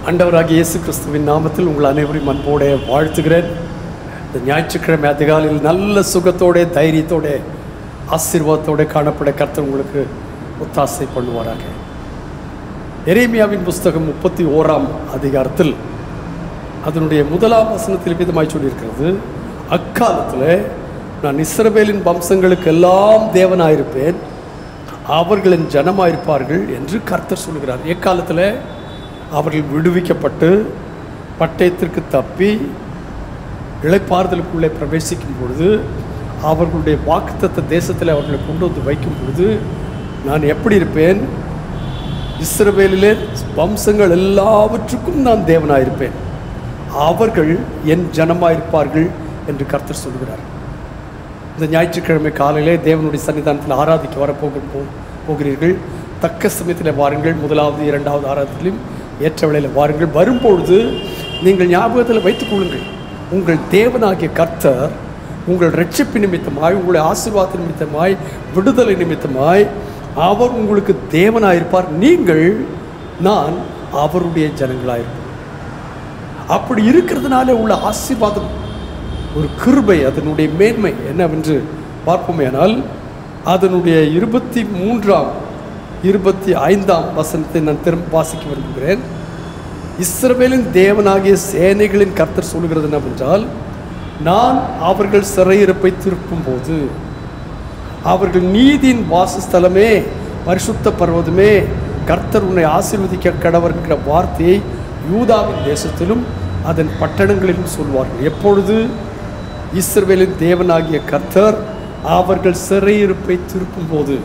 ஆண்டவராகிய இயேசு கிறிஸ்துவின் நாமத்தில் உங்கள் அனைவரையும் அன்போടെ வாழ்த்துகிறேன் இந்த ஞாயிற்றுக்கிழமை அதிகாலையில் நல்ல சுகத்தோட தைரியத்தோட ஆசீர்வாதத்தோட காணப்பட கர்த்தர் உங்களுக்கு ஒத்தாசை பண்ணுவாராக எரேமியாவின் புஸ்தகம் முப்பத்தி ஓராம் அதிகாரத்தில் அதனுடைய முதலாம் வசனத்தில் விதமாய் சொல்லியிருக்கிறது அக்காலத்தில் நான் இஸ்ரவேலின் வம்சங்களுக்கு எல்லாம் தேவனாயிருப்பேன் அவர்களின் ஜனமாயிருப்பார்கள் என்று கர்த்தர் சொல்கிறார் எக்காலத்தில் அவர்கள் விடுவிக்கப்பட்டு பட்டயத்திற்கு தப்பி இளைப்பாறுதலுக்குள்ளே பிரவேசிக்கும் பொழுது அவர்களுடைய வாக்குத்தத்த தேசத்தில் அவர்களை கொண்டு வந்து வைக்கும் பொழுது நான் எப்படி இருப்பேன் இஸ்ரவேலிலே வம்சங்கள் எல்லாவற்றுக்கும் நான் தேவனாயிருப்பேன் அவர்கள் என் ஜனமாயிருப்பார்கள் என்று கர்த்தர் சொல்கிறார் இந்த ஞாயிற்றுக்கிழமை காலையிலே தேவனுடைய சன்னிதானத்தில் ஆராதிக்க வரப்போக போ- போகிறீர்கள் தக்க சமயத்தில் வாருங்கள் முதலாவது இரண்டாவது ஆராதத்திலும் ஏற்ற வேளையில் வாருங்கள் வரும்பொழுது நீங்கள் ஞாபகத்தில் வைத்துக் கொள்ளுங்கள் உங்கள் தேவனாகிய கர்த்தர் உங்கள் ரட்சிப்பு நிமித்தமாய் உங்களை ஆசீர்வாத நிமித்தமாய் விடுதலை நிமித்தமாய் அவர் உங்களுக்கு தேவனாயிருப்பார் நீங்கள் நான் அவருடைய ஜனங்களாயிருப்பேன் அப்படி இருக்கிறதுனால உள்ள ஆசீர்வாதம் ஒரு கிருபை அதனுடைய மேன்மை என்னவென்று பார்ப்போமேனால் அதனுடைய இருபத்தி மூன்றாம் இருபத்தி ஐந்தாம் வசனத்தை நான் திரும்ப வாசிக்க விரும்புகிறேன் இஸ்ரவேலின் தேவனாகிய சேனைகளின் கர்த்தர் சொல்கிறது என்னவென்றால் நான் அவர்கள் சிறையிருப்பை திருப்பும் போது அவர்கள் நீதியின் வாசஸ்தலமே பரிசுத்த பர்வதமே கர்த்தர் உன்னை ஆசீர்வதிக்க கடவர் என்கிற வார்த்தையை யூதாவின் தேசத்திலும் அதன் பட்டணங்களிலும் சொல்வார்கள் எப்பொழுது இஸ்ரவேலின் தேவனாகிய கர்த்தர் அவர்கள் சிறையிருப்பை திருப்பும் போது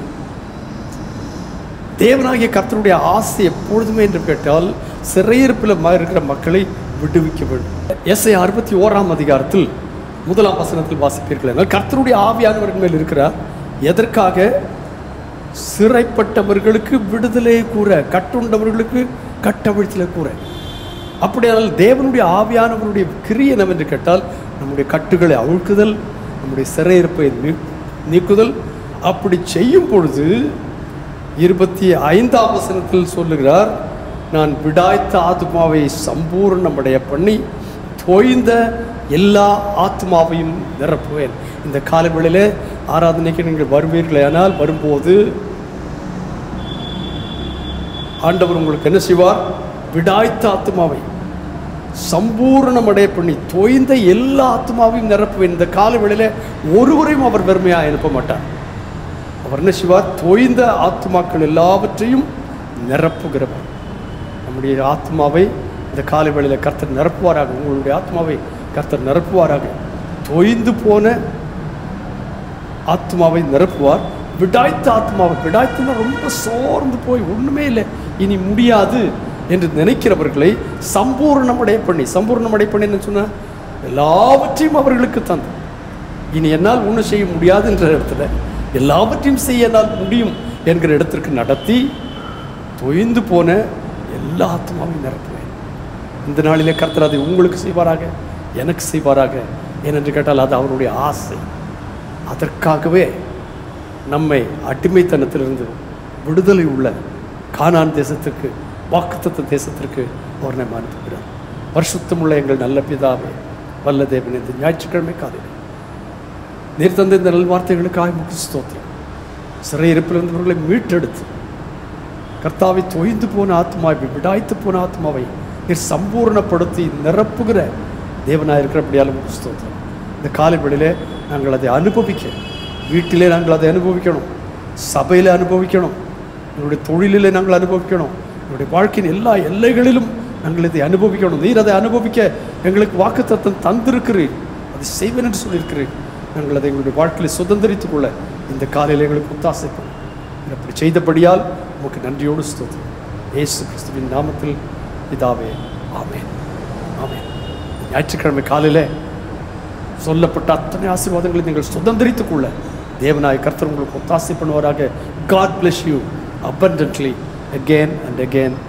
தேவனாகிய கர்த்தருடைய ஆசை எப்பொழுதுமே என்று கேட்டால் சிறையிருப்பில் ம- இருக்கிற மக்களை விடுவிக்க வேண்டும் எஸ்ஐ அறுபத்தி ஓராம் அதிகாரத்தில் முதலாம் வசனத்தில் வாசிப்பீர்கள் என்றால் கர்த்தருடைய ஆவியானவரின் மேல் இருக்கிறார் எதற்காக சிறைப்பட்டவர்களுக்கு விடுதலை கூற கட்டுண்டவர்களுக்கு கட்டவிழ்த்தலை கூற அப்படியானால் தேவனுடைய ஆவியானவருடைய கிரியை என்னவென்று கேட்டால் நம்முடைய கட்டுகளை அவிழ்க்குதல் நம்முடைய சிறையிருப்பை நீ- நீக்குதல் அப்படி செய்யும் பொழுது இருபத்தி ஐந்தாம் வசனத்தில் சொல்லுகிறார் நான் விடாய்த்த ஆத்மாவை சம்பூர்ணமடைய பண்ணி தோய்ந்த எல்லா ஆத்மாவையும் நிரப்புவேன் இந்த காலவெளியிலே ஆராதனைக்கு நீங்கள் வருவீர்களே ஆனால் வரும்போது ஆண்டவர் உங்களுக்கு என்ன செய்வார் விடாய்த்த ஆத்மாவை சம்பூர்ணமடைய பண்ணி தோய்ந்த எல்லா ஆத்மாவையும் நிரப்புவேன் இந்த காலவெளியில ஒருவரையும் அவர் வெறுமையாக அனுப்ப மாட்டார் அவர் என்ன செய்வார் தோய்ந்த ஆத்மாக்கள் எல்லாவற்றையும் நிரப்புகிறவர் நம்முடைய ஆத்மாவை இந்த காலை வேளையில் கர்த்தர் நிரப்புவாராக உங்களுடைய ஆத்மாவை கர்த்தர் நிரப்புவாராக தோய்ந்து போன ஆத்மாவை நிரப்புவார் விடாய்த்த ஆத்மாவை விடாய்த்துனா ரொம்ப சோர்ந்து போய் ஒன்றுமே இல்லை இனி முடியாது என்று நினைக்கிறவர்களை சம்பூர்ணமடைய பண்ணி சம்பூர்ணமடைய பண்ணி சொன்னா எல்லாவற்றையும் அவர்களுக்கு தந்து இனி என்னால் ஒன்றும் செய்ய முடியாது என்ற இடத்துல எல்லாவற்றையும் செய்ய என்னால் முடியும் என்கிற இடத்திற்கு நடத்தி தொய்ந்து போன எல்லா ஆத்மாவையும் நிரப்புவேன் இந்த நாளிலே கர்த்தர் அதை உங்களுக்கு செய்வாராக எனக்கு செய்வாராக ஏனென்று கேட்டால் அது அவருடைய ஆசை அதற்காகவே நம்மை அடிமைத்தனத்திலிருந்து விடுதலை உள்ள கானான் தேசத்திற்கு வாக்குத்தத்த தேசத்திற்கு அவர் நம்மை அனுப்புகிறார் பரிசுத்தமுள்ள எங்கள் நல்ல பிதாவே வல்ல தேவன் இந்த ஞாயிற்றுக்கிழமை காலையில் நீர் தந்த இந்த நல்வார்த்தைகளுக்காக முக்கு ஸ்தோத்திரம் சிறையிருப்பிலிருந்தவர்களை மீட்டெடுத்து கர்த்தாவை தொய்ந்து போன ஆத்மாவை விடாய்த்து போன ஆத்மாவை நீர் சம்பூர்ணப்படுத்தி நிரப்புகிற தேவனாக இருக்கிறபடியால் முக்கு ஸ்தோத்திரம் இந்த காலை வேளையிலே நாங்கள் அதை அனுபவிக்க வீட்டிலே நாங்கள் அதை அனுபவிக்கணும் சபையில் அனுபவிக்கணும் எங்களுடைய தொழிலிலே நாங்கள் அனுபவிக்கணும் எங்களுடைய வாழ்க்கையின் எல்லா எல்லைகளிலும் நாங்கள் இதை அனுபவிக்கணும் நீர் அதை அனுபவிக்க எங்களுக்கு வாக்குத்தத்தம் தந்திருக்கிறீர் அதை செய்வேன் என்று சொல்லியிருக்கிறீர் நாங்கள் அதை எங்களுடைய வாழ்க்கையில் சுதந்திரித்துக் கொள்ள இந்த காலையில் எங்களுக்கு ஒத்தாசைப்படும் நீர் அப்படி செய்தபடியால் உமக்கு நன்றியோடு ஸ்தோத்திரம் இயேசு கிறிஸ்துவின் நாமத்தில் இதாவே ஆமென் ஆமென் ஞாயிற்றுக்கிழமை காலையில் சொல்லப்பட்ட அத்தனை ஆசீர்வாதங்களை நீங்கள் சுதந்திரித்துக் கொள்ள தேவனாய் கர்த்தர் உங்களுக்கு ஒத்தாசை பண்ணுவாராக God bless you abundantly again and again